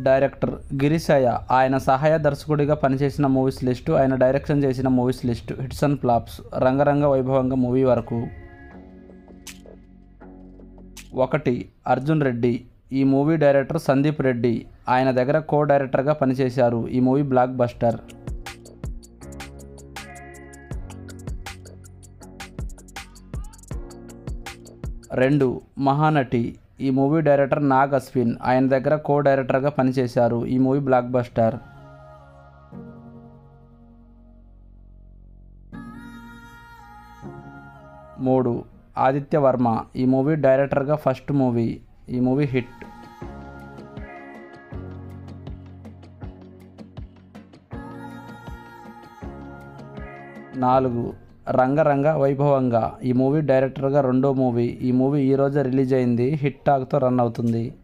director గిరిశయ్య ఆయన సహాయ దర్శకుడిగా పనిచేసిన మూవీస్ లిస్టు ఆయన డైరెక్షన్ చేసిన movies list hits and flops Rangaranga Vaibhavanga movie వరకు ఒకటి అర్జున్ రెడ్డి ఈ మూవీ డైరెక్టర్ సందీప్ రెడ్డి ఆయన దగ్గర కో డైరెక్టర్గా పనిచేశారు ఈ మూవీ బ్లాక్ బస్టర్ రెండు మహానటి ఈ మూవీ డైరెక్టర్ నాగ్ అశ్విన్ ఆయన దగ్గర కో డైరెక్టర్గా పనిచేశారు ఈ మూవీ బ్లాక్ బస్టర్ మూడు ఆదిత్య వర్మ ఈ మూవీ డైరెక్టర్గా ఫస్ట్ మూవీ ఈ మూవీ హిట్ నాలుగు రంగరంగ వైభవంగా ఈ మూవీ డైరెక్టర్గా రెండో మూవీ ఈ మూవీ ఈరోజే రిలీజ్ అయింది హిట్ టాక్తో రన్ అవుతుంది